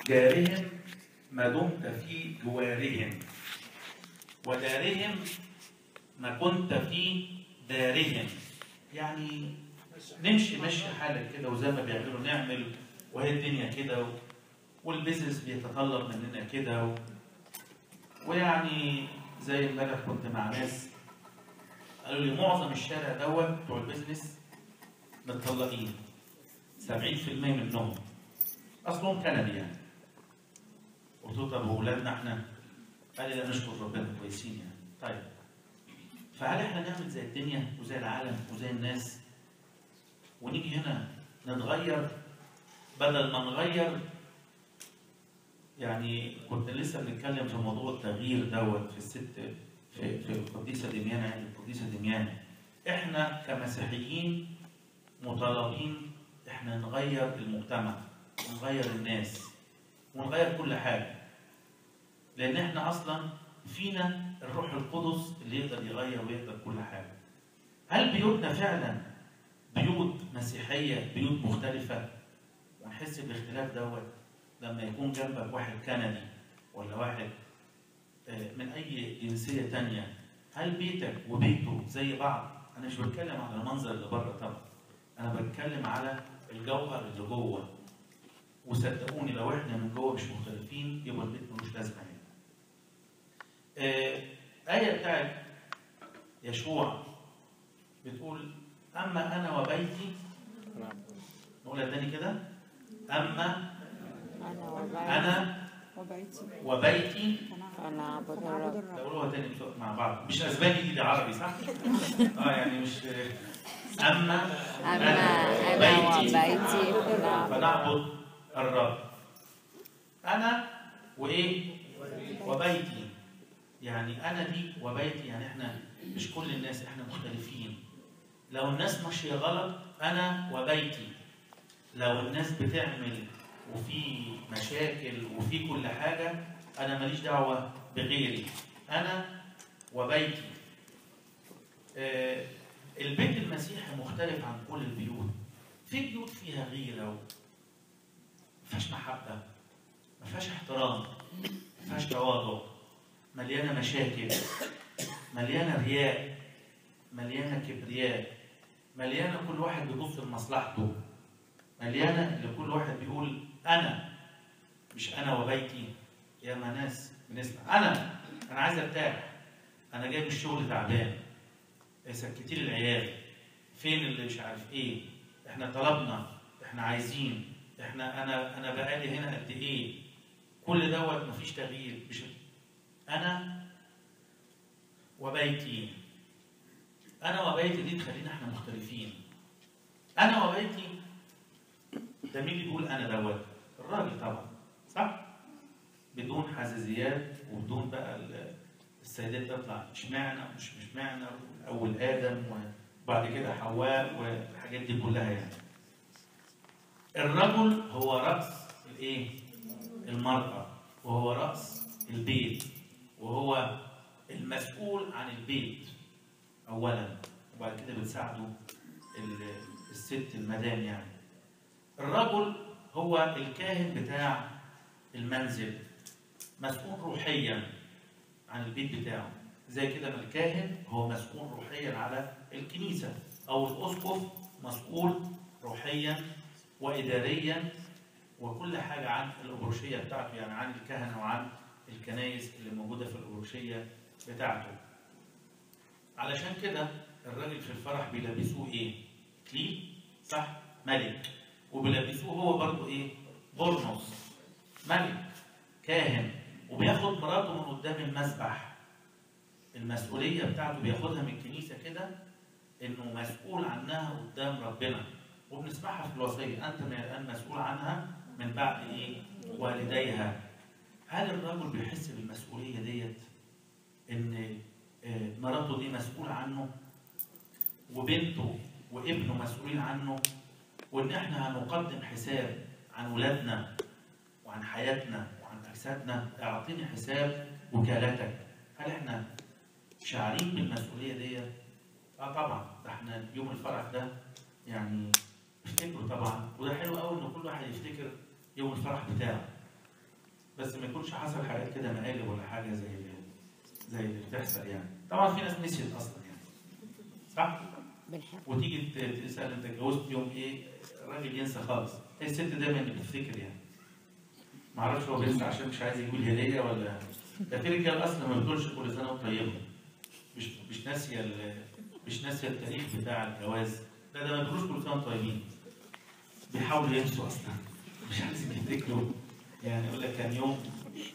جارهم ما دمت في جوارهم ودارهم ما كنت في دارهم يعني نمشي مشي حالك كده وزي ما بيعملوا نعمل وهي الدنيا كده و... والبيزنس بيتطلب مننا كده و... ويعني زي امبارح كنت مع ناس قالوا لي معظم الشارع دوت بتوع البيزنس متطلقين 70% منهم اصلهم كندي يعني قلت له طب واولادنا احنا؟ قال لي لا نشكر ربنا كويسين يعني طيب فهل احنا نعمل زي الدنيا وزي العالم وزي الناس ونيجي هنا نتغير بدل ما نغير يعني كنت لسه بنتكلم في موضوع التغيير دوت في الست في في القديسه دميانه يعني القديسه دميانه احنا كمسيحيين مطالبين احنا نغير المجتمع ونغير الناس ونغير كل حاجه لان احنا اصلا فينا الروح القدس اللي يقدر يغير ويقدر كل حاجه هل بيوتنا فعلا بيوت مسيحيه بيوت مختلفه ونحس بالاختلاف دوت لما يكون جنبك واحد كندي ولا واحد من اي جنسيه تانية هل بيتك وبيته زي بعض انا مش بتكلم على المنظر اللي بره طبعا انا بتكلم على الجوهر اللي جوه وصدقوني لو احنا من جوه مش مختلفين يبقى البيت ملوش لازمه يعني. آه آية بتاعت يشوع بتقول أما أنا وبيتي نقولها تاني كده أما أنا وبيتي أنا وبيتي وبيتي فنعبد فنعبد الرب الرب نقولوها تاني بصوت مع بعض مش أسباني دي, دي عربي صح؟ اه يعني مش أما أما أنا وبيتي فنعبد فنعبد الرب أنا وإيه؟ وبيتي يعني أنا دي وبيتي يعني إحنا مش كل الناس إحنا مختلفين لو الناس ماشية غلط أنا وبيتي لو الناس بتعمل وفي مشاكل وفي كل حاجة أنا ماليش دعوة بغيري أنا وبيتي آه، البيت المسيحي مختلف عن كل البيوت في بيوت فيها غيرة و- ما فيهاش محبة ما فيهاش احترام ما فيهاش تواضع مليانة مشاكل مليانة رياء مليانة كبرياء مليانة كل واحد بيبص لمصلحته مليانة لكل واحد بيقول أنا مش أنا وبيتي يا ما ناس بنسمع أنا أنا عايز أرتاح أنا جاي من الشغل تعبان سكتي لي العيال فين اللي مش عارف إيه إحنا طلبنا إحنا عايزين إحنا أنا أنا بقالي هنا قد إيه كل دوت مفيش تغيير مش أنا وبيتي أنا وبيتي دي تخلينا إحنا مختلفين أنا وبيتي ده مين اللي بيقول انا دوت؟ الراجل طبعا صح؟ بدون حزازيات وبدون بقى ال- السيدات تطلع اشمعنى ومش اشمعنى اول ادم وبعد كده حواء والحاجات دي كلها يعني. الرجل هو راس الايه؟ المراه وهو راس البيت وهو المسؤول عن البيت اولا وبعد كده بتساعده ال- الست المدام يعني. الرجل هو الكاهن بتاع المنزل مسؤول روحيا عن البيت بتاعه زي كده ما الكاهن هو مسؤول روحيا على الكنيسة أو الأسقف مسؤول روحيا وإداريا وكل حاجة عن الأبروشية بتاعته يعني عن الكهنة وعن الكنايس اللي موجودة في الأبروشية بتاعته علشان كده الراجل في الفرح بيلبسوه ايه؟ كليل صح؟ ملك وبيلبسوه هو برضه ايه؟ برنس ملك كاهن وبياخد مراته من قدام المسبح المسؤولية بتاعته بياخدها من الكنيسة كده انه مسؤول عنها قدام ربنا وبنسمعها في الوصية انت من الان مسؤول عنها من بعد ايه؟ والديها هل الرجل بيحس بالمسؤولية ديت؟ ان آه، مراته دي مسؤول عنه وبنته وابنه مسؤولين عنه وان احنا هنقدم حساب عن ولادنا وعن حياتنا وعن اجسادنا اعطيني حساب وكالتك هل احنا شاعرين بالمسؤوليه دي؟ اه طبعا ده احنا يوم الفرح ده يعني افتكروا طبعا وده حلو قوي ان كل واحد يفتكر يوم الفرح بتاعه بس ما يكونش حصل حاجات كده مقالب ولا حاجه زي اللي زي اللي بتحصل يعني طبعا في ناس نسيت اصلا يعني صح؟ بالحق وتيجي ت- تسال انت اتجوزت يوم ايه الراجل ينسى خالص هي الست دايما اللي بتفتكر يعني ما اعرفش هو بينسى عشان مش عايز يقول هديه ولا ده في رجال اصلا ما بتقولش كل سنه وانت طيبه مش مش ناسيه ال- مش ناسيه التاريخ بتاع الجواز لا ده ما بيقولوش كل سنه وانتم طيبين بيحاولوا ينسوا اصلا مش عايزين يفتكروا يعني يقول لك كان يوم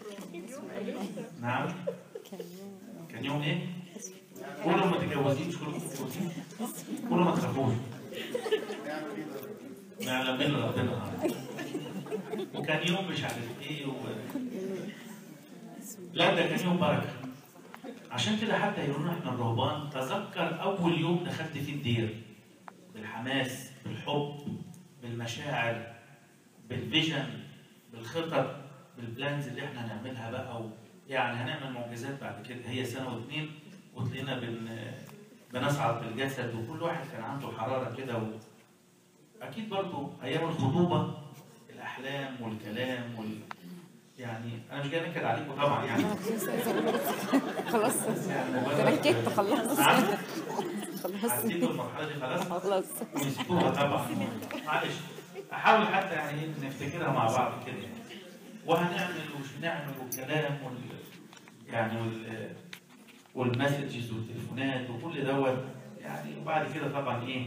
نعم كان يوم ايه؟ قولوا ما تتجوزيش كلكم متجوزين قولوا ما تخافوش ما يعلم بين ربنا وكان يوم مش عارف ايه و... لا ده كان يوم بركه عشان كده حتى يقولوا لنا احنا الرهبان تذكر اول يوم دخلت فيه الدير بالحماس بالحب بالمشاعر بالفيجن بالخطط بالبلانز اللي احنا هنعملها بقى و... يعني هنعمل معجزات بعد كده هي سنه واثنين وتلاقينا بن بنصعد بالجسد وكل واحد كان عنده حراره كده و... اكيد برضو ايام الخطوبه الاحلام والكلام وال يعني انا مش جاي انكد عليكم طبعا يعني خلاص يعني تركت خلاص نعم خلاص عديتوا المرحله دي خلاص خلاص ونسيتوها طبعا معلش احاول حتى يعني ايه نفتكرها مع بعض كده يعني وهنعمل ومش هنعمل والكلام وال يعني وال والمسجز والتليفونات وكل دوت يعني وبعد كده طبعا ايه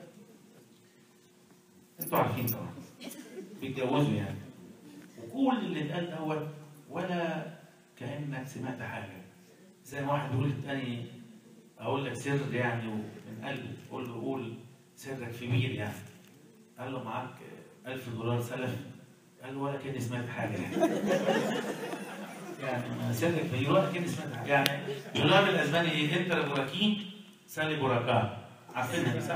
انتوا عارفين طبعا بيتجوزوا يعني وكل اللي اتقال دوت ولا كانك سمعت حاجه زي ما واحد بيقول للتاني اقول لك سر يعني من قلبي قول له قول سرك في بير يعني قال له معاك 1000 دولار سلف قال له ولا كاني سمعت حاجه يعني يعني ما سرك في بير ولا كاني سمعت حاجه يعني بيقولها بالاسباني ايه انت بوراكين سالي بوراكا عارفينها دي صح؟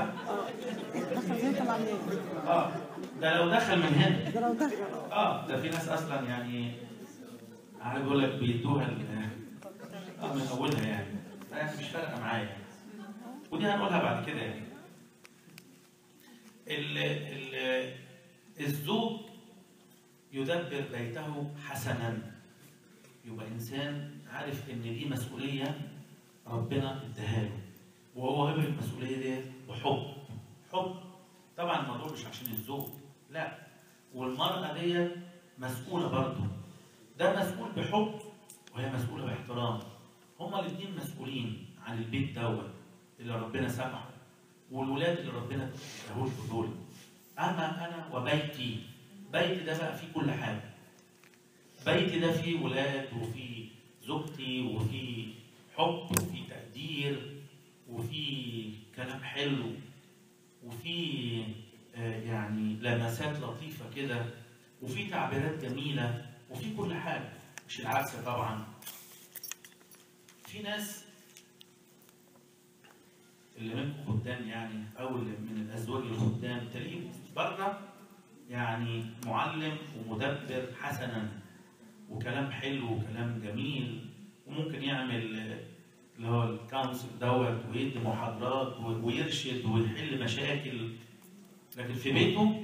اه ده لو دخل من هنا اه ده في ناس اصلا يعني عارف بيقول لك بيدوها ال- اه من اولها يعني يعني مش فارقه معايا يعني. ودي هنقولها بعد كده يعني ال ال الزوج يدبر بيته حسنا يبقى انسان عارف ان دي مسؤوليه ربنا اداها له وهو قبل المسؤوليه دي بحب حب طبعا الموضوع مش عشان الزوج لا والمراه دي مسؤوله برضه ده مسؤول بحب وهي مسؤوله باحترام هما الاثنين مسؤولين عن البيت دوت اللي ربنا سمحه والولاد اللي ربنا اداهوش دول اما انا وبيتي بيتي ده بقى فيه كل حاجه بيتي ده فيه ولاد وفيه زوجتي وفيه حب وفيه تقدير وفيه كلام حلو وفيه آه، يعني لمسات لطيفه كده وفيه تعبيرات جميله وفيه كل حاجه مش العكس طبعا في ناس اللي منكم خدام يعني او اللي من الازواج الخدام تلاقيه بره يعني معلم ومدبر حسنا وكلام حلو وكلام جميل وممكن يعمل آه، اللي هو الكونسل دوت ويدي محاضرات و- ويرشد ويحل مشاكل لكن في بيته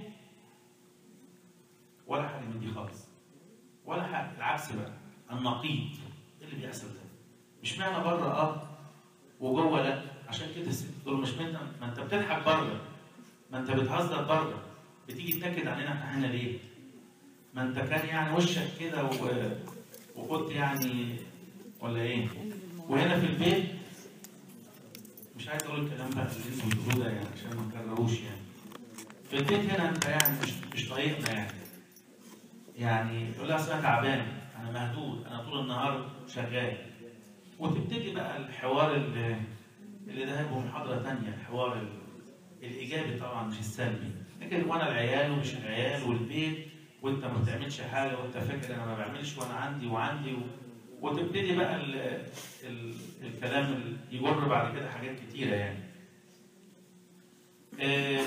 ولا حاجه من دي خالص ولا حاجه العكس بقى النقيض ايه اللي بيحصل ده؟ مش معنى بره اه وجوه لا عشان كده الست تقول مش انت ما انت بتضحك بره ما انت بتهزر بره بتيجي تنكد علينا احنا هنا ليه؟ ما انت كان يعني وشك كده و... وكنت يعني ولا ايه؟ وهنا في البيت مش عايز اقول الكلام بقى اللي انتوا بتقولوه ده يعني عشان ما نكرروش يعني في البيت هنا انت يعني مش مش طايقنا يعني يعني يقول لها اصل انا تعبان انا مهدود انا طول النهار شغال وتبتدي بقى الحوار اللي اللي ده هيبقى محاضره ثانيه الحوار ال- الايجابي طبعا مش السلبي لكن وانا العيال ومش العيال والبيت وانت ما بتعملش حاجه وانت فاكر انا ما بعملش وانا عندي وعندي و... وتبتدي بقى ال... ال... الكلام ال- يجر بعد كده حاجات كتيره يعني آه،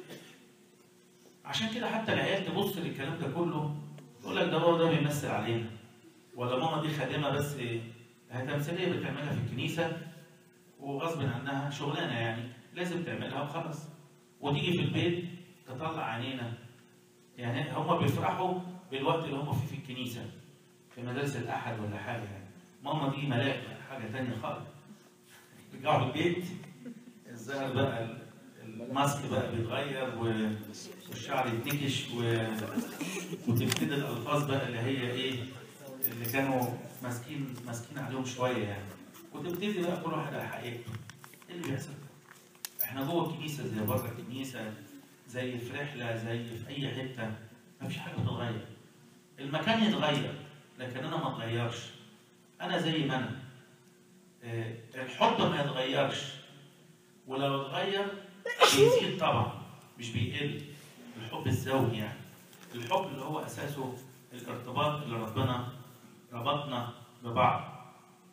عشان كده حتى العيال تبص للكلام ده كله تقول لك ده بابا ده بيمثل علينا ولا ماما دي خادمه بس هي تمثيليه بتعملها في الكنيسه وغصب عنها شغلانه يعني لازم تعملها وخلاص وتيجي في البيت تطلع عينينا يعني هم بيفرحوا بالوقت اللي هم فيه في الكنيسه في مدارس الاحد ولا حاجه يعني ماما دي ملاك بقى حاجه تانية خالص يرجعوا البيت الظاهر بقى ال- الماسك بقى بيتغير و- والشعر يتنكش و... وتبتدي الالفاظ بقى اللي هي ايه اللي كانوا ماسكين ماسكين عليهم شويه يعني وتبتدي بقى كل واحد على حقيقته ايه اللي بيحصل؟ احنا جوه الكنيسه زي بره الكنيسه زي في رحله زي في اي حته مفيش حاجه بتتغير المكان يتغير لكن انا ما اتغيرش انا زي ما انا آه، الحب ما يتغيرش ولو اتغير بيزيد طبعا مش بيقل الحب الزوجي يعني الحب اللي هو اساسه الارتباط اللي ربنا ربطنا ببعض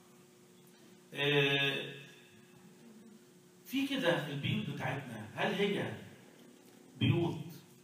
آه، في كده البيوت بتاعتنا هل هي بيوت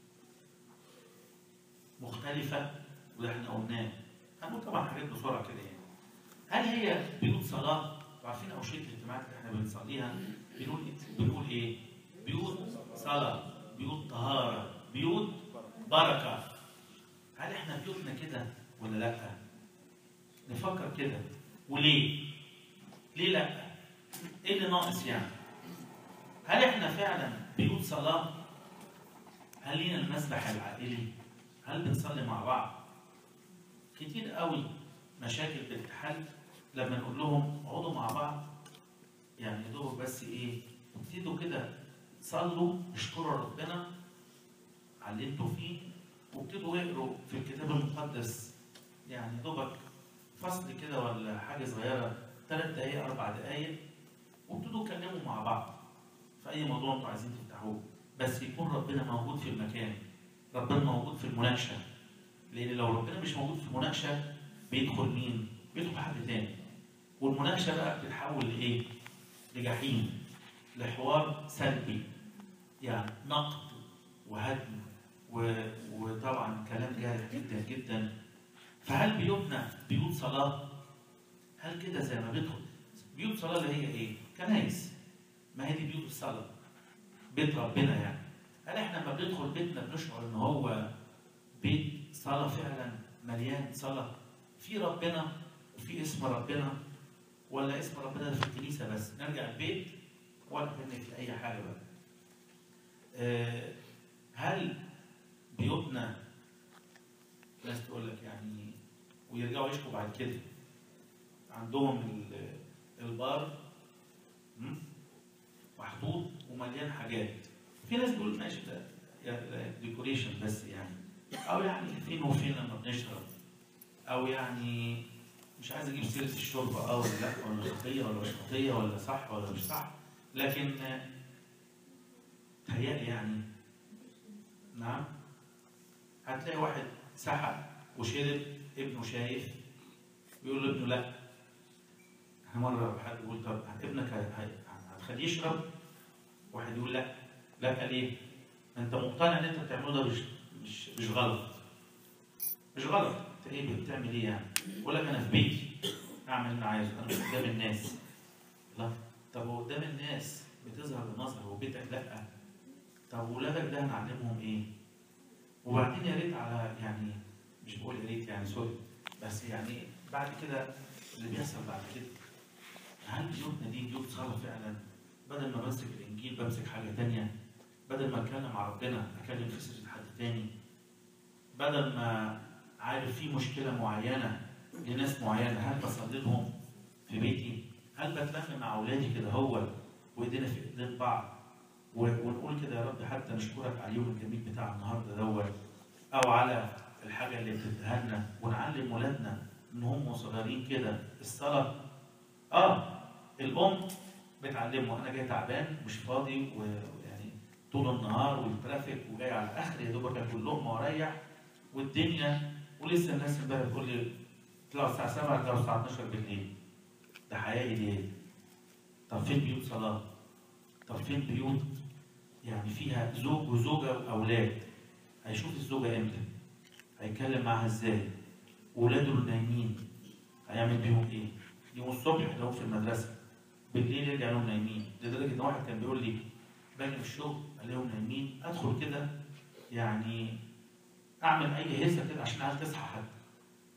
مختلفة وده احنا قلناه هنقول طبعا حاجات بسرعة كده يعني هل هي بيوت صلاة؟ عارفين أوشية الاجتماعات اللي احنا بنصليها بنقول إيه؟ بنقول إيه؟ بيوت صلاة، بيوت طهارة، بيوت بركة. هل احنا بيوتنا كده ولا لأ؟ نفكر كده وليه؟ ليه لأ؟ إيه اللي ناقص يعني؟ هل احنا فعلا بيوت صلاة؟ هل لينا المسبح العائلي؟ هل بنصلي مع بعض؟ كتير قوي مشاكل بتتحل لما نقول لهم اقعدوا مع بعض يعني يا دوب بس ايه ابتدوا كده صلوا اشكروا ربنا على اللي انتوا فيه وابتدوا يقروا في الكتاب المقدس يعني يا دوبك فصل كده ولا حاجه صغيره ثلاث دقائق اربع دقائق وابتدوا اتكلموا مع بعض في اي موضوع انتوا عايزين تفتحوه بس يكون ربنا موجود في المكان ربنا موجود في المناقشه لان لو ربنا مش موجود في المناقشه بيدخل مين؟ بيدخل حد تاني والمناقشه بقى بتتحول لايه؟ لجحيم لحوار سلبي يعني نقد وهدم و... وطبعا كلام جارح جدا جدا فهل بيوتنا بيوت صلاه؟ هل كده زي ما بيدخل بيوت صلاه اللي هي ايه؟ كنايس ما هي دي بيوت الصلاه بيت ربنا يعني هل احنا لما بندخل بيتنا بنشعر ان هو بيت صلاه فعلا مليان صلاه في ربنا وفي اسم ربنا ولا اسم ربنا في الكنيسه بس نرجع البيت ولا كأنك في اي حاجه بقى آه، هل بيوتنا ناس تقول لك يعني ويرجعوا يشكوا بعد كده عندهم ال- البار م? محطوط ومليان حاجات في ناس بيقول ماشي ده ديكوريشن بس يعني او يعني فين وفين لما بنشرب او يعني مش عايز اجيب سيره الشرب اه ولا لا ولا خطيه ولا مش خطيه ولا صح ولا مش صح لكن آه، تهيألي يعني نعم هتلاقي واحد سحب وشرب ابنه شايف ويقول لابنه لا احنا مره حد يقول طب ابنك هي- هي- هتخليه يشرب واحد يقول لا لا ليه؟ انت مقتنع ان انت بتعمله ده مش مش مش غلط مش غلط انت ايه بتعمل ايه يعني؟ يقول لك انا في بيتي اعمل اللي انا عايزه انا مش قدام الناس لا طب هو قدام الناس بتظهر بمظهر وبيتك لا طب ولادك ده هنعلمهم ايه؟ وبعدين يا ريت على يعني مش بقول يا ريت يعني سوري بس يعني بعد كده اللي بيحصل بعد كده هل بيوتنا دي بيوت صلاة فعلا؟ بدل ما بمسك الانجيل بمسك حاجه تانية بدل ما اتكلم مع ربنا اكلم في سيره حد تاني بدل ما عارف في مشكله معينه لناس معينه هل بصلي لهم في بيتي هل بتلم مع اولادي كده هو وايدينا في ايدين بعض و- ونقول كده يا رب حتى نشكرك على اليوم الجميل بتاع النهارده دوت او على الحاجه اللي بتديها لنا ونعلم ولادنا ان هم صغيرين كده الصلاه اه الام بتعلمه انا جاي تعبان مش فاضي ويعني طول النهار والترافيك وجاي على الاخر يا دوبك اكل لقمه واريح والدنيا ولسه الناس امبارح بتقول لي طلعوا الساعه 7 طلعوا الساعه 12 بالليل ده حياه ايه؟ طب فين بيوت صلاه؟ طب فين بيوت يعني فيها زوج وزوجه واولاد هيشوف الزوجه امتى؟ هيتكلم معاها ازاي؟ وولاده اللي نايمين هيعمل بيهم ايه؟ يوم الصبح لو في المدرسه بالليل يرجع لهم نايمين لدرجه ان واحد كان بيقول لي باجي في الشغل الاقيهم نايمين ادخل كده يعني اعمل اي هيصه كده عشان عايز تصحى حد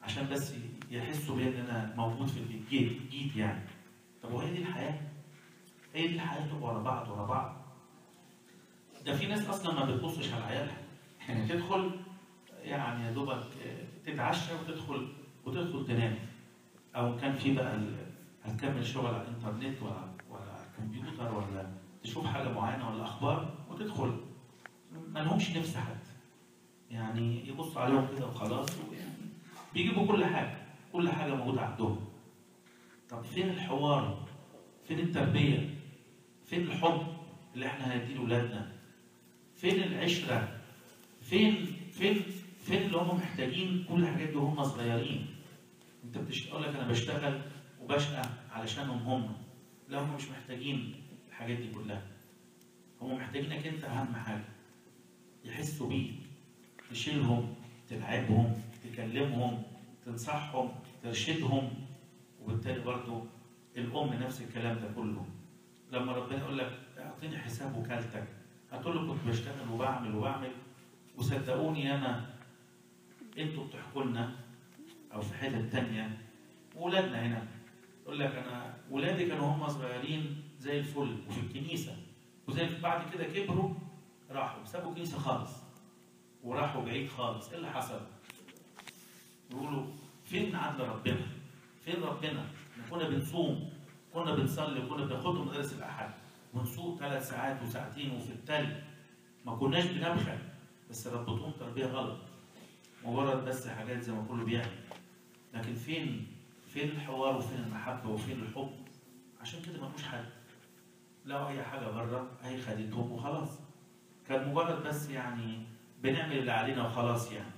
عشان بس يحسوا بان انا موجود في البيت جيت جيت يعني طب وهي دي الحياه؟ هي دي الحياه تبقى ورا بعض ورا بعض ده في ناس اصلا ما بتبصش على عيالها يعني تدخل يعني يا دوبك تتعشى وتدخل وتدخل تنام او كان في بقى ال- هتكمل شغل على الانترنت ولا ولا على الكمبيوتر ولا تشوف حاجه معينه ولا اخبار وتدخل ما لهمش نفس حد يعني يبص عليهم كده وخلاص ويعني بيجيبوا كل حاجه كل حاجه موجوده عندهم طب فين الحوار فين التربيه فين الحب اللي احنا هنديه لاولادنا فين العشره فين فين فين اللي هم محتاجين كل الحاجات دي وهم صغيرين انت بتقول لك انا بشتغل وبشقى علشانهم هم لا هم مش محتاجين الحاجات دي كلها هم محتاجينك انت اهم حاجه يحسوا بيك تشيلهم تلعبهم تكلمهم تنصحهم ترشدهم وبالتالي برضو الام نفس الكلام ده كله لما ربنا يقول لك اعطيني حساب وكالتك هتقول له كنت بشتغل وبعمل وبعمل وصدقوني انا انتوا بتحكوا لنا او في حتت تانية واولادنا هنا يقول لك انا ولادي كانوا هم صغيرين زي الفل وفي الكنيسه وزي بعد كده كبروا راحوا سابوا الكنيسه خالص وراحوا بعيد خالص ايه اللي حصل؟ يقولوا فين عدل ربنا؟ فين ربنا؟ احنا كنا بنصوم كنا بنصلي وكنا بناخدهم مدارس الاحد ونسوق ثلاث ساعات وساعتين وفي التلج ما كناش بنبخل بس ربطوهم تربيه غلط مجرد بس حاجات زي ما كله بيعمل لكن فين فين الحوار وفين المحبه وفين الحب عشان كده ملوش حد لو اي حاجه بره هي خدتهم وخلاص كان مجرد بس يعني بنعمل اللي علينا وخلاص يعني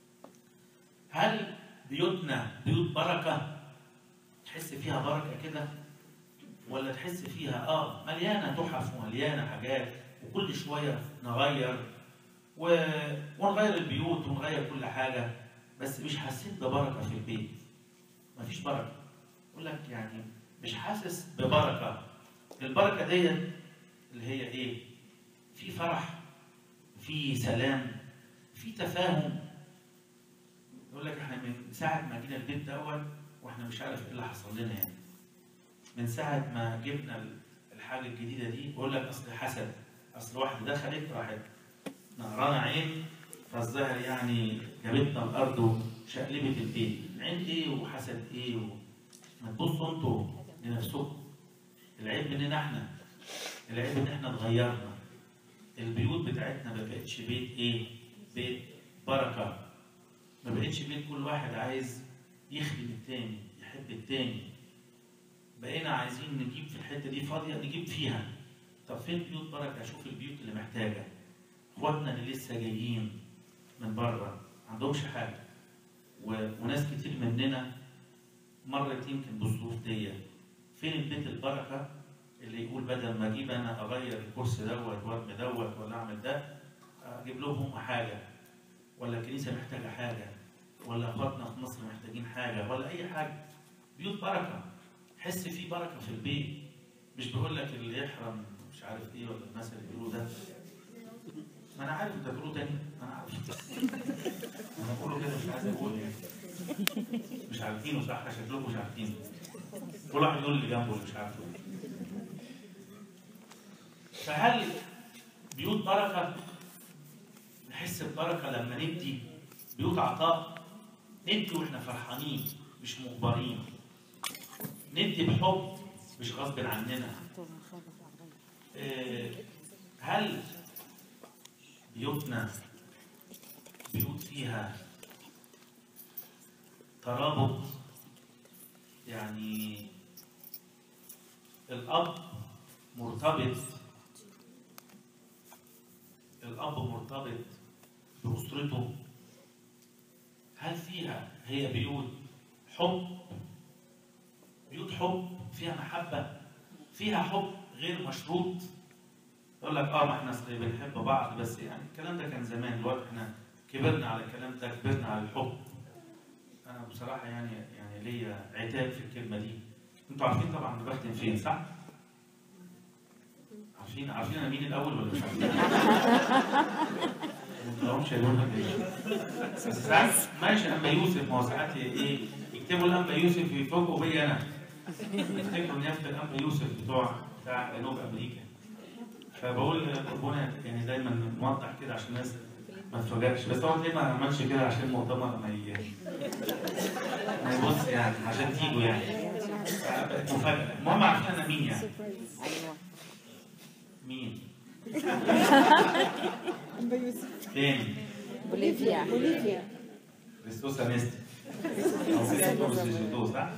هل بيوتنا بيوت بركه تحس فيها بركه كده ولا تحس فيها اه مليانه تحف ومليانه حاجات وكل شويه نغير و... ونغير البيوت ونغير كل حاجه بس مش حاسين ببركه في البيت مفيش بركه يقول لك يعني مش حاسس ببركه البركه ديت اللي هي ايه في فرح في سلام في تفاهم يقول لك احنا من ساعه ما جينا البيت دوت واحنا مش عارف ايه اللي حصل لنا يعني من ساعه ما جبنا الحاجه الجديده دي بقول لك اصل حسد اصل واحده دخلت راحت نهرانة عين فالظاهر يعني جابتنا الارض وشقلبت البيت عين ايه وحسد ايه و... ما تبصوا انتوا لنفسكم العيب مننا احنا العيب ان احنا اتغيرنا البيوت بتاعتنا ما بقتش بيت ايه بيت بركه ما بقتش بيت كل واحد عايز يخدم التاني يحب التاني بقينا عايزين نجيب في الحته دي فاضيه نجيب فيها طب فين بيوت بركه اشوف البيوت اللي محتاجه اخواتنا اللي لسه جايين من بره ما عندهمش حاجه و... وناس كتير مننا مرت يمكن بالظروف دي فين البيت البركه اللي يقول بدل ما اجيب انا اغير الكرسي دوت وارمي دوت ولا اعمل ده اجيب لهم هم حاجه ولا الكنيسه محتاجه حاجه ولا اخواتنا في مصر محتاجين حاجه ولا اي حاجه بيوت بركه حس في بركه في البيت مش بقول لك اللي يحرم مش عارف ايه ولا المثل اللي بيقولوا ده ما انا عارف انت بتقوله تاني انا عارف انا بقوله كده مش عايز اقول يعني مش عارفينه صح شكلكم مش عارفينه كل واحد يقول اللي جنبه اللي مش عارفه فهل بيوت بركه نحس ببركه لما ندي بيوت عطاء ندي واحنا فرحانين مش مجبرين ندي بحب مش غصب عننا آه، هل بيوتنا بيوت فيها ترابط يعني الأب مرتبط الأب مرتبط بأسرته هل فيها هي بيوت حب بيوت حب فيها محبة فيها حب غير مشروط يقول لك اه ما احنا اصل بنحب بعض بس يعني الكلام ده كان زمان دلوقتي احنا كبرنا على الكلام ده كبرنا على الحب انا بصراحه يعني يعني ليا عتاب في الكلمه دي انتوا عارفين طبعا انا بختم فين صح؟ عارفين عارفين انا مين الاول ولا مش عارفين؟ ما شايلونها كده بس ساعات ماشي انبا يوسف ما هو ساعات ايه يكتبوا الانبا يوسف يفوقوا بيا انا يفتكروا نيافه الانبا يوسف بتوع بتاع جنوب امريكا فبقول ربنا يعني دايما نوضح كده عشان الناس ما تفاجئش بس هو ليه ما عملش كده عشان المؤتمر ما ي... ما يبص يعني عشان تيجوا يعني مفاجأة المهم عارفين انا مين يعني ايوه مين أنبا يوسف فين بوليفيا بوليفيا كريستوس انستي او كريستوس جيسوس صح؟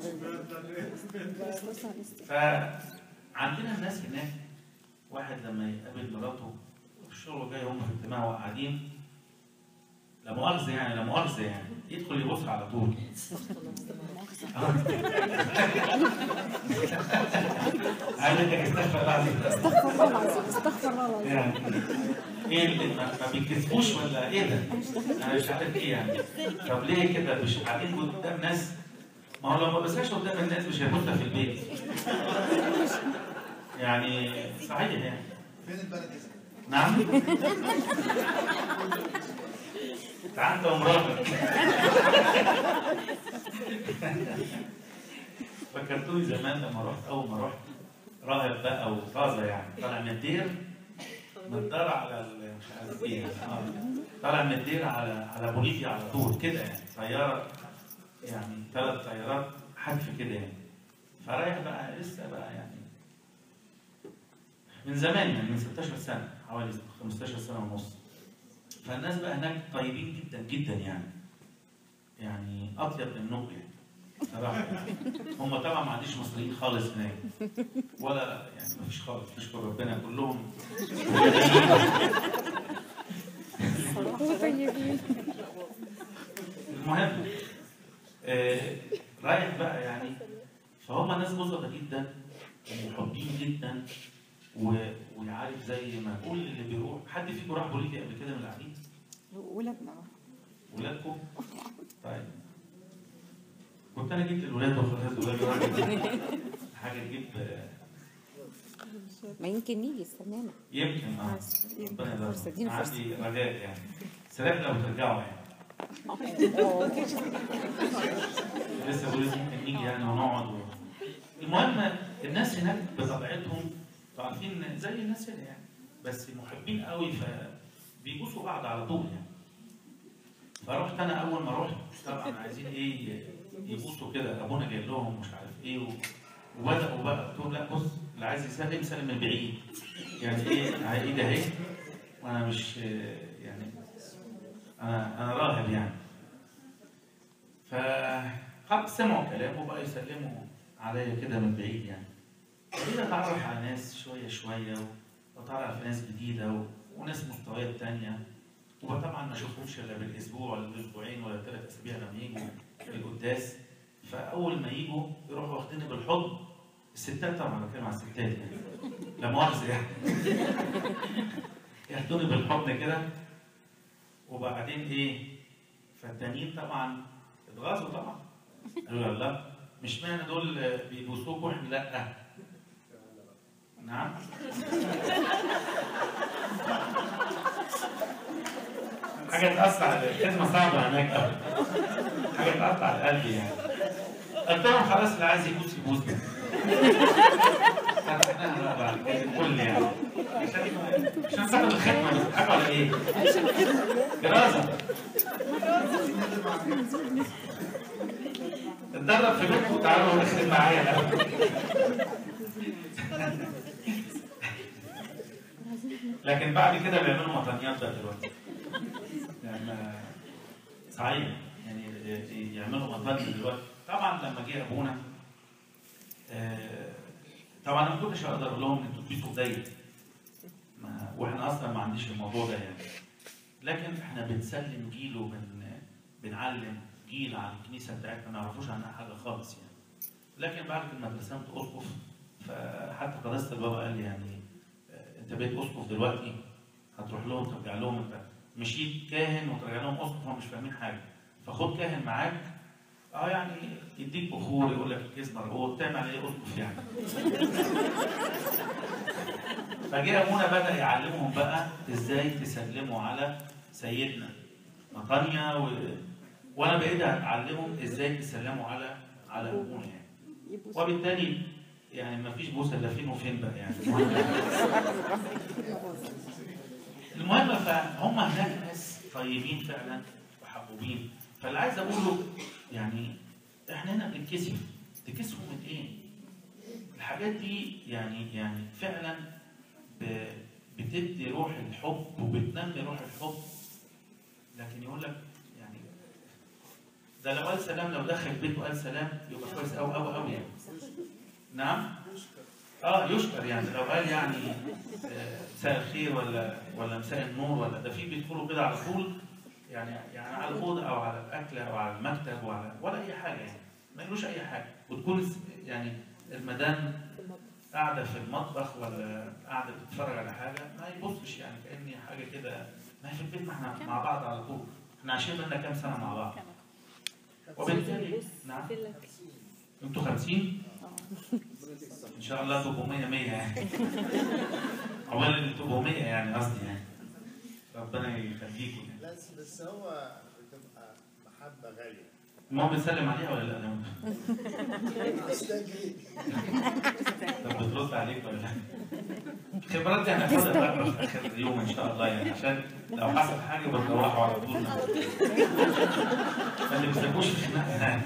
فعندنا الناس هناك واحد لما يقابل مراته في الشغل جاي هم في اجتماع وقاعدين لا مؤاخذة يعني لا مؤاخذة يعني يدخل يبص على طول عايز انك استغفر الله العظيم استغفر الله العظيم استغفر الله العظيم يعني ايه اللي ما, ما بيتكسفوش ولا ايه ده؟ انا مش عارف ايه يعني طب ليه كده مش قاعدين قدام ناس ما هو لو ما بساش قدام الناس مش هيبصها في البيت يعني صحيح يعني فين البلد اسمه؟ نعم تعال انت ومراتك فكرتوني زمان لما رحت اول ما رحت راهب بقى وطازه يعني طالع من الدير من الدار على ال- مش عارف ايه آه. طالع من الدير على على بوليفيا على طول كده يعني طياره يعني ثلاث طيارات حدف كده يعني فرايح بقى لسه بقى يعني من زمان يعني من 16 سنه حوالي 15 سنه ونص فالناس بقى هناك طيبين جدا جدا يعني يعني اطيب من النوب يعني صراحه يعني. هم طبعا ما عنديش مصريين خالص هناك ولا يعني ما فيش خالص نشكر ربنا كلهم طيبين المهم آه رايح بقى يعني فهم ناس بسطة جدا ومحبين جدا و... وعارف زي ما كل اللي بيروح حد فيكم راح بوليفيا قبل كده من القاعدين؟ ولادنا ولادكم؟ طيب كنت انا جبت الولاد وخلاص ولاد حاجه تجيب آه، ما يمكن نيجي استنانا يمكن اه ربنا يرزقنا. فرصة، ادينا فرصة. عندي رجاء يعني سلام لو ترجعوا يعني لسه بقول ممكن نيجي يعني ونقعد و... المهم الناس هناك بطبيعتهم انتوا عارفين زي الناس هنا يعني بس محبين قوي فبيبوسوا بعض على طول يعني فرحت انا اول ما رحت طبعا عايزين ايه يبوسوا كده ابونا جاي لهم مش عارف ايه و... وبداوا بقى قلت لهم لا بص اللي عايز يسلم يسلم من بعيد يعني ايه على ايدي اهي وانا مش يعني انا انا راهب يعني فخلاص سمعوا كلام وبقى يسلموا عليا كده من بعيد يعني ابتديت اتعرف على ناس شويه شويه واتعرف على ناس جديده و... وناس مستويات تانية وطبعا ما اشوفهمش الا بالاسبوع ولا بالاسبوعين ولا ثلاث اسابيع لما يجوا القداس فاول ما يجوا يروحوا واخديني بالحضن الستات طبعا بتكلم على الستات يعني لا مؤاخذه يعني ياخدوني بالحضن كده وبعدين ايه فالتانيين طبعا اتغاظوا طبعا قالوا لا لا مش معنى دول بيبوسوك واحنا لا نعم حاجه تاثر على الخدمه صعبه هناك قوي حاجه تقطع على القلب يعني قلت لهم خلاص اللي عايز يبوس يبوس فتحناها بقى بعد كده الكل يعني عشان عشان تاخد الخدمه بس حاجه ولا ايه؟ دراسه اتدرب في بيتكم وتعالوا نخدم معايا الأول. لكن بعد كده بيعملوا مطنيات بقى دلوقتي يعني ما- صحيح يعني يعملوا مطنيات دلوقتي طبعا لما جه ابونا آه، طبعا انا ما كنتش اقدر اقول لهم انتوا تبيتوا زيي ما- واحنا اصلا ما عنديش الموضوع ده يعني لكن احنا بنسلم جيل وبن بنعلم جيل عن الكنيسه بتاعتنا ما يعرفوش عنها حاجه خالص يعني لكن بعد ما اترسمت اسقف فحتى قداسه البابا قال لي يعني آه، انت بقيت اسقف دلوقتي هتروح لهم ترجع لهم انت مشيت كاهن وترجع لهم اسقف هم مش فاهمين حاجه فخد كاهن معاك اه يعني يديك بخور يقول لك الكيس مرغوب تعمل ايه اسقف يعني فجه ابونا بدا يعلمهم بقى ازاي تسلموا على سيدنا مطانيا و... وانا بقيت اعلمهم ازاي يسلموا على على ابونا يعني يبوس وبالتالي يعني ما فيش بوسه الا فين وفين بقى يعني المهم فهم هناك ناس طيبين فعلا وحبوبين فاللي عايز اقوله يعني احنا هنا بنتكسف تكسفوا من ايه؟ الحاجات دي يعني يعني فعلا ب- بتدي روح الحب وبتنمي روح الحب لكن يقول لك يعني ده لو قال سلام لو دخل بيته قال سلام يبقى كويس قوي قوي قوي يعني نعم اه يشكر يعني لو قال يعني آه، مساء الخير ولا ولا مساء النور ولا ده في بيدخلوا كده على طول يعني يعني على الاوضه او على الاكل او على المكتب ولا ولا اي حاجه يعني ما يقولوش اي حاجه وتكون الس- يعني المدام قاعده في المطبخ ولا قاعده بتتفرج على حاجه ما يبصش يعني كاني حاجه كده ما هي في البيت ما احنا مع بعض على طول احنا عايشين بقالنا كام سنه مع بعض وبالتالي نعم انتوا 50 ان شاء الله تبقوا 100 100 يعني اولا تبقوا 100 يعني قصدي يعني ربنا يخليكم يعني بس بس هو بتبقى محبة غالية المهم بنسلم عليها ولا لا؟ استجري طب بترد عليك ولا لا؟ خبرات دي هناخدها بقى في اخر اليوم ان شاء الله يعني عشان لو حصل حاجه بتروحوا على طول ما تمسكوش في خناقه يعني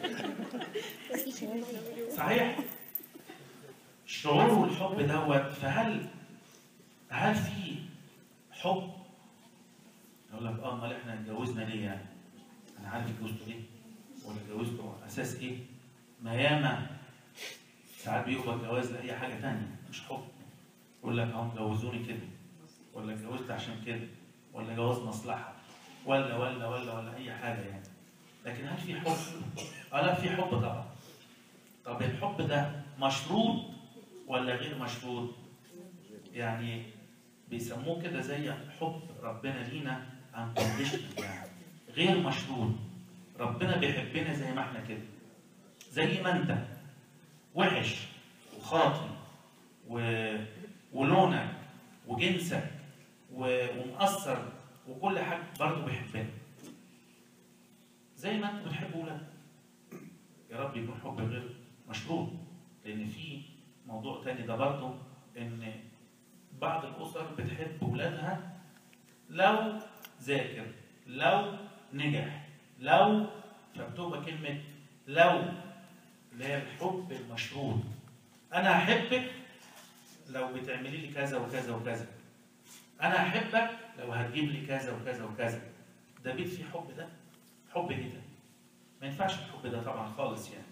صحيح الشعور والحب دوت فهل هل في حب؟ يقول لك اه امال احنا اتجوزنا ليه يعني؟ انا عارف اتجوزته ليه؟ ولا اتجوزته على اساس ايه؟ ما ياما ساعات بيبقى الجواز لاي حاجه تانية مش حب يقول لك اهو جوزوني كده ولا اتجوزت عشان كده ولا جواز مصلحه ولا ولا ولا ولا اي حاجه يعني لكن هل في حب؟ اه لا في حب طبعا طب الحب ده مشروط ولا غير مشروط؟ يعني بيسموه كده زي حب ربنا لينا unconditional يعني غير مشروط ربنا بيحبنا زي ما احنا كده زي ما انت وحش وخاطي و... ولونك وجنسك و... ومقصر وكل حاجه برضه بيحبنا زي ما انتوا بتحبوا ولادك يا رب يكون حب غير مشروط لان في موضوع تاني ده برضه ان بعض الاسر بتحب ولادها لو ذاكر لو نجح لو فبتبقى كلمه لو اللي هي الحب المشروط انا احبك لو بتعملي لي كذا وكذا وكذا انا احبك لو هتجيب لي كذا وكذا وكذا ده بيت فيه حب ده حب ايه ده ما ينفعش الحب ده طبعا خالص يعني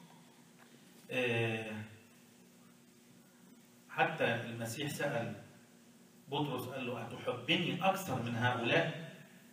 آه، حتى المسيح سأل بطرس قال له أتحبني أكثر من هؤلاء؟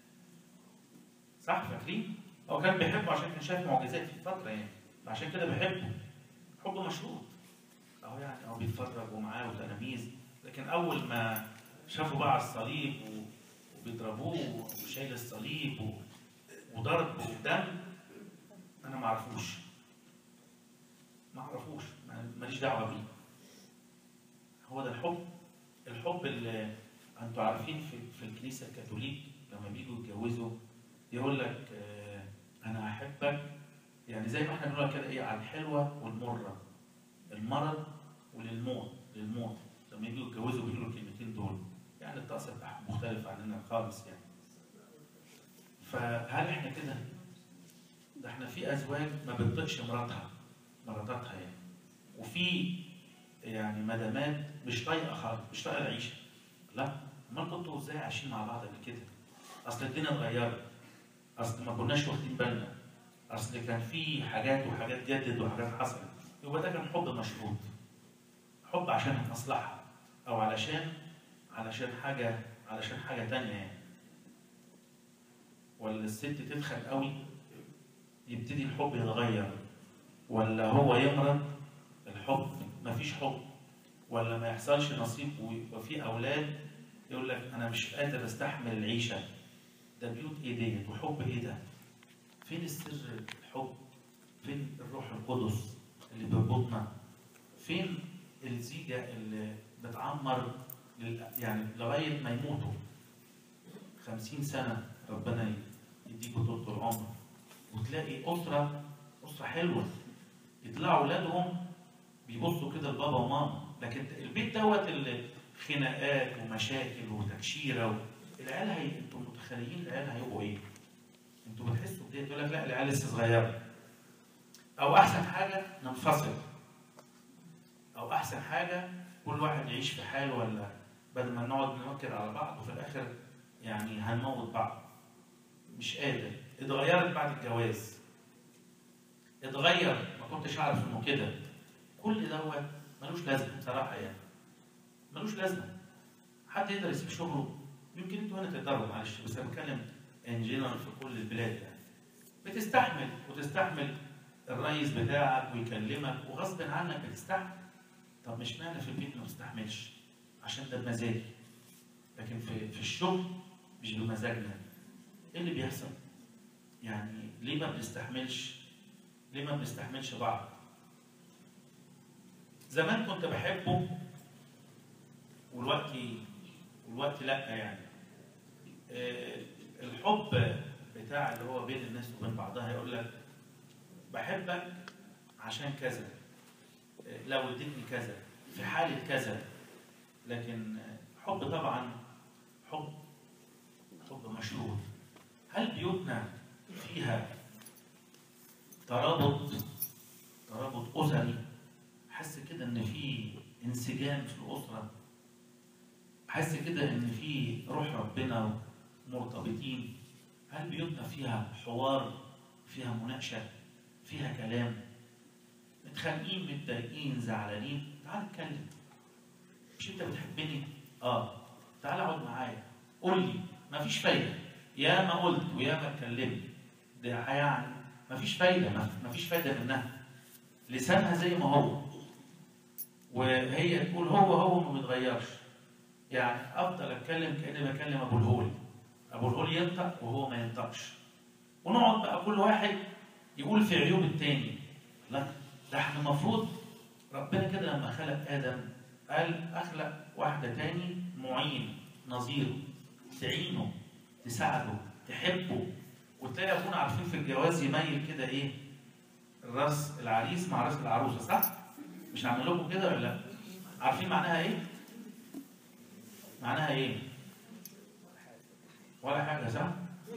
صح فاكرين؟ هو كان بيحبه عشان كان شايف معجزات في الفترة يعني عشان كده بيحبه حب مشروط أهو يعني هو بيتفرج ومعاه وتلاميذ لكن أول ما شافوا بقى على الصليب و- وبيضربوه وشايل الصليب و- وضرب ودم أنا ما أعرفوش ما أعرفوش ما- ماليش دعوة بيه هو ده الحب الحب اللي انتوا عارفين في, في الكنيسه الكاثوليك لما بيجوا يتجوزوا يقول لك آه، انا احبك يعني زي ما احنا بنقول كده ايه على الحلوه والمره المرض وللموت للموت لما يجوا يتجوزوا بيقولوا الكلمتين دول يعني الطقس بتاعهم مختلف عننا خالص يعني فهل احنا كده ده احنا في ازواج ما بتطيقش مراتها مراتاتها يعني وفي يعني مدامات مش طايقه خالص مش طايقه العيشه لا امال كنتوا ازاي عايشين مع بعض قبل كده اصل الدنيا اتغيرت اصل ما كناش واخدين بالنا اصل كان في حاجات وحاجات جدت وحاجات حصلت يبقى ده كان حب مشروط حب عشان مصلحه او علشان علشان حاجه علشان حاجه تانية يعني ولا الست تدخل قوي يبتدي الحب يتغير ولا هو يمرض الحب مفيش حب ولا ما يحصلش نصيب ويبقى في اولاد يقول لك انا مش قادر استحمل العيشه ده بيوت ايه ديت وحب ايه ده فين السر الحب فين الروح القدس اللي بيربطنا فين الزيجه اللي بتعمر لل... يعني لغايه ما يموتوا خمسين سنة ربنا يديكوا طول العمر وتلاقي أسرة أسرة حلوة يطلعوا أولادهم بيبصوا كده لبابا وماما لكن البيت دوت اللي خناقات ومشاكل وتكشيرة و... العيال هي انتوا متخيلين العيال هيبقوا ايه؟ انتوا بتحسوا بديت يقول لك لا العيال لسه صغيرة أو أحسن حاجة ننفصل أو أحسن حاجة كل واحد يعيش في حاله ولا بدل ما نقعد ننكر على بعض وفي الآخر يعني هنموت بعض مش قادر اتغيرت بعد الجواز اتغير ما كنتش اعرف انه كده كل دوت ملوش لازمه بصراحه يعني ملوش لازمه حد يقدر يسيب شغله يمكن انتوا هنا تقدروا معلش بس انا بتكلم ان جنرال في كل البلاد يعني بتستحمل وتستحمل الرئيس بتاعك ويكلمك وغصب عنك بتستحمل طب مش معنى في البيت ما بتستحملش عشان ده بمزاجي لكن في في الشغل مش بمزاجنا ايه اللي بيحصل؟ يعني ليه ما بنستحملش؟ ليه ما بنستحملش بعض؟ زمان كنت بحبه والوقت والوقت لا يعني آه، الحب بتاع اللي هو بين الناس وبين بعضها يقول لك بحبك عشان كذا آه، لو اديتني كذا في حالة كذا لكن آه، حب طبعا حب حب مشروط هل بيوتنا فيها ترابط ترابط أسري حس كده إن في انسجام في الأسرة حس كده إن في روح ربنا مرتبطين هل بيوتنا فيها حوار فيها مناقشة فيها كلام متخانقين متضايقين زعلانين تعال نتكلم مش انت بتحبني اه تعال اقعد معايا قول لي مفيش فايده يا ما قلت ويا ما اتكلمت ده يعني مفيش فايده مف- مفيش فايده منها لسانها زي ما هو وهي تقول هو هو ما بيتغيرش يعني افضل اتكلم كاني بكلم ابو الهول ابو الهول ينطق وهو ما ينطقش ونقعد بقى كل واحد يقول في عيوب التاني لا ده احنا المفروض ربنا كده لما خلق ادم قال اخلق واحده تاني معين نظيره تعينه تساعده تحبه وتلاقي ابونا عارفين في الجواز يميل كده ايه الراس العريس مع راس العروسه صح؟ مش هعمل لكم كده ولا لا؟ عارفين معناها ايه؟ معناها ايه؟ ولا حاجه صح؟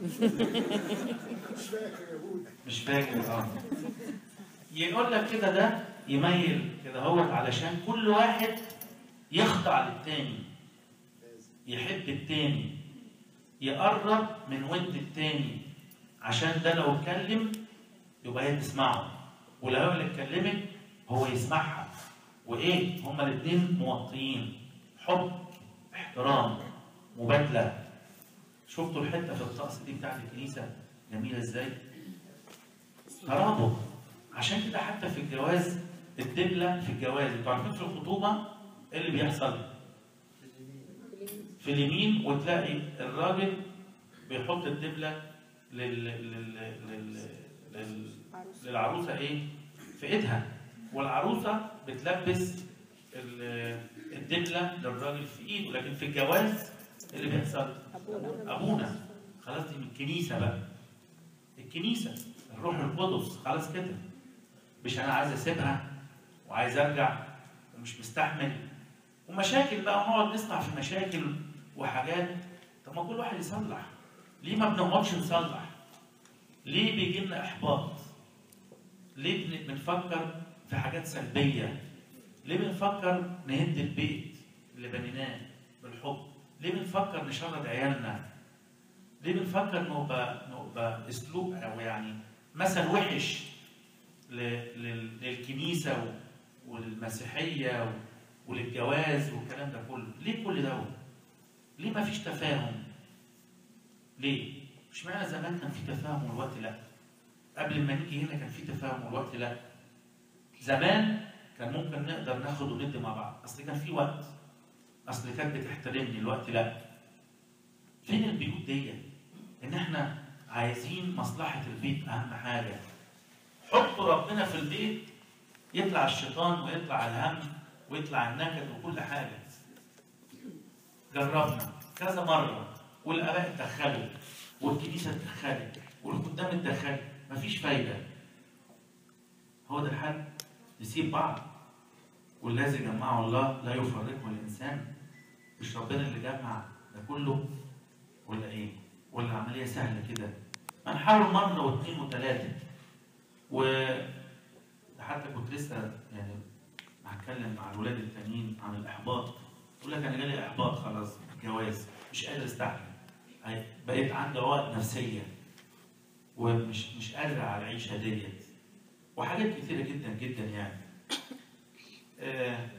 مش فاكر يا ابونا مش فاكر اه يقول لك كده ده يميل كده هو علشان كل واحد يخضع للتاني لازم يحب التاني يقرب من ود التاني عشان ده لو اتكلم يبقى هي تسمعه ولو هو اللي اتكلمت هو يسمعها وايه هما الاثنين موطيين حب احترام مبادله شفتوا الحته في الطقس دي بتاعت الكنيسه جميله ازاي ترابط عشان كده حتى في الجواز الدبله في الجواز انتوا عارفين في الخطوبه ايه اللي بيحصل في اليمين وتلاقي الراجل بيحط الدبله لل... لل... لل... لل... للعروسه ايه؟ في ايدها والعروسه بتلبس ال- الدبله للراجل في ايده لكن في الجواز إيه اللي بيحصل ابونا خلاص دي من الكنيسه بقى الكنيسه الروح القدس خلاص كده مش انا عايز اسيبها وعايز ارجع ومش مستحمل ومشاكل بقى ونقعد نسمع في مشاكل وحاجات طب ما كل واحد يصلح ليه ما بنقعدش نصلح ليه بيجي لنا احباط ليه بن- بنفكر في حاجات سلبيه ليه بنفكر نهد البيت اللي بنيناه بالحب ليه بنفكر نشرد عيالنا ليه بنفكر نبقى نبقى اسلوب او يعني مثل وحش ل- لل- للكنيسه و- وللمسيحيه و- وللجواز والكلام ده كله ليه كل ده ليه ما فيش تفاهم ليه مش معنى زمان كان في تفاهم والوقت لا قبل ما نيجي هنا كان في تفاهم والوقت لا زمان كان ممكن نقدر ناخد وندي مع بعض اصل كان في وقت اصل كانت بتحترمني الوقت لا فين البيوت دي ان احنا عايزين مصلحه البيت اهم حاجه حط ربنا في البيت يطلع الشيطان ويطلع الهم ويطلع النكد وكل حاجه جربنا كذا مره والاباء اتدخلوا والكنيسه اتدخلت والخدام اتدخلوا مفيش فايده هو ده الحل نسيب بعض والذي جمعه الله لا يفرقه الانسان مش ربنا اللي جمع ده كله ولا ايه؟ ولا العمليه سهله كده؟ ما نحاول مره واثنين وثلاثه و ده حتى كنت لسه يعني هتكلم مع الولاد التانيين عن الاحباط يقول لك انا جالي احباط خلاص جواز مش قادر استحمل هي- بقيت عندي عقد نفسيه ومش مش قادر على العيشه ديت وحاجات كتيره جدا جدا يعني آه،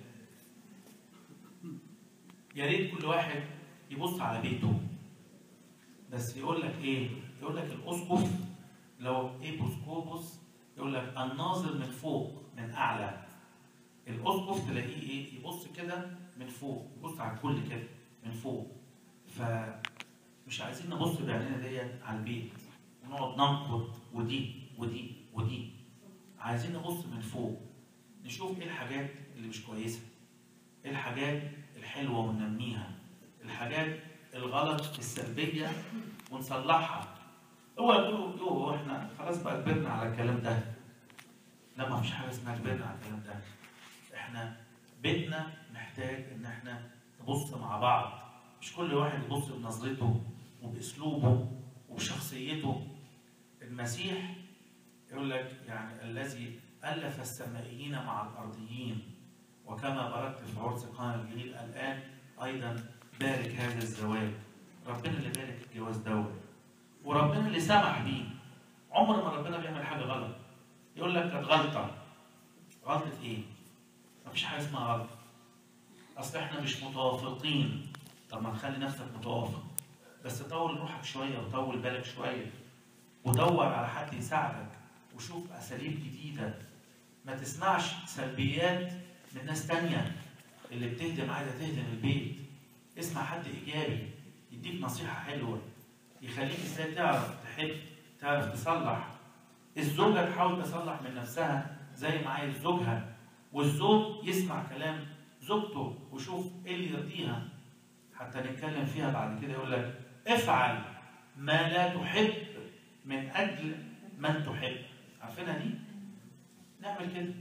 يا ريت كل واحد يبص على بيته بس يقول لك ايه يقول لك الاسقف لو ايبوسكوبوس يقول لك الناظر من فوق من اعلى الاسقف تلاقيه ايه يبص كده من فوق يبص على الكل كده من فوق فمش عايزين نبص بعينينا ديت على البيت ونقعد ننقد ودي ودي ودي عايزين نبص من فوق نشوف ايه الحاجات اللي مش كويسه ايه الحاجات الحلوه وننميها الحاجات الغلط السلبيه ونصلحها هو يقولوا يوه احنا خلاص بقى كبرنا على الكلام ده لا ما فيش حاجه اسمها كبرنا على الكلام ده احنا بيتنا محتاج ان احنا نبص مع بعض مش كل واحد يبص بنظرته وباسلوبه وبشخصيته المسيح يقول لك يعني الذي الف السمائيين مع الارضيين وكما باركت في عرس قانا الجليل الان ايضا بارك هذا الزواج ربنا اللي بارك الجواز دوت وربنا اللي سمح بيه عمر ما ربنا بيعمل حاجه غلط يقول لك كانت غلطه غلطه ايه؟ مفيش حاجه اسمها غلط اصل احنا مش متوافقين طب ما تخلي نفسك متوافق بس طول روحك شويه وطول بالك شويه ودور على حد يساعدك وشوف اساليب جديده ما تسمعش سلبيات من ناس تانية اللي بتهدم عايزه تهدم البيت اسمع حد ايجابي يديك نصيحه حلوه يخليك ازاي تعرف تحب تعرف تصلح الزوجه تحاول تصلح من نفسها زي ما عايز زوجها والزوج يسمع كلام زوجته ويشوف ايه اللي يرضيها حتى نتكلم فيها بعد كده يقول لك افعل ما لا تحب من اجل من تحب عارفينها دي؟ نعمل كده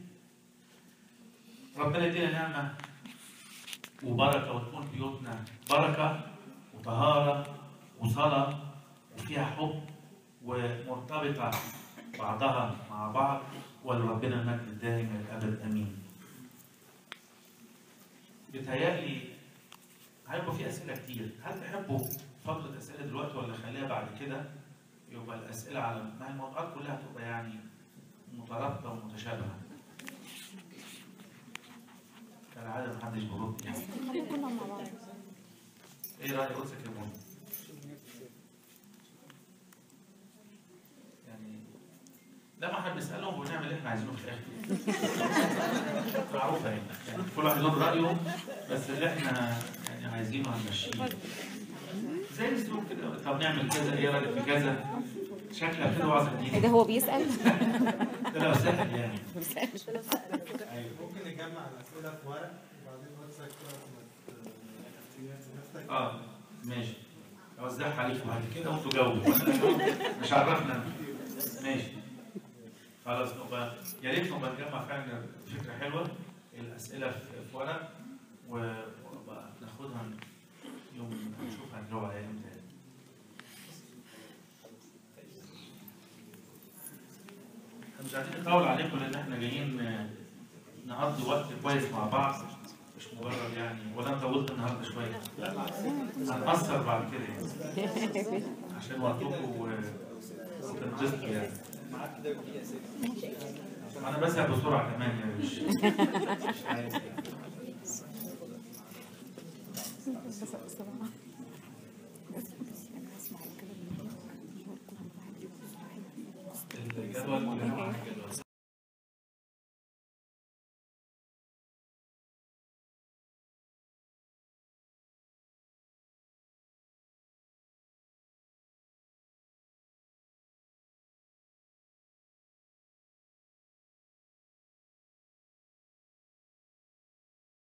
ربنا يدينا نعمه وبركه وتكون بيوتنا بركه وطهاره وصلاه وفيها حب ومرتبطه بعضها مع بعض ولربنا المجد الدائم الى الابد امين. بيتهيألي هيبقى في اسئله كتير، هل تحبوا فتره اسئله دلوقتي ولا خليها بعد كده؟ يبقى الاسئله على ما هي الموضوعات كلها هتبقى يعني مترابطه ومتشابهه. كالعاده محدش بيرد يعني. كلنا مع بعض ايه راي قدسك يا ماما؟ يعني لما احنا بنسالهم ونعمل اللي احنا عايزينه في الاخر معروفه يعني يعني كل واحد له رايه بس اللي احنا يعني عايزينه هنمشيه زي الاسلوب كده طب نعمل كذا ايه رايك في كذا شكلها كده وعظه ايه جديده ده هو بيسأل ده لو سهل يعني بيسأل. ايوه ممكن نجمع الأسئلة في ورق وبعدين واتساب كده نفتكر اه ماشي اوزعها عليكم بعد كده وانتوا جاوبوا مش عرفنا ماشي خلاص نبقى يا ريت نبقى نجمع فعلا فكره حلوه الاسئله في في ورق و- ونبقى ناخدها يوم نشوف هنجاوب عليها امتى احنا مش عايزين نطول عليكم لان احنا جايين آه، نقضي وقت كويس مع بعض مش مجرد يعني ولا انا طولت النهارده شويه هنقصر بعد كده يعني عشان وقتكم و- وتنبسطوا يعني انا بسأل بسرعه كمان يعني مش مش عايز يعني. بس- بس-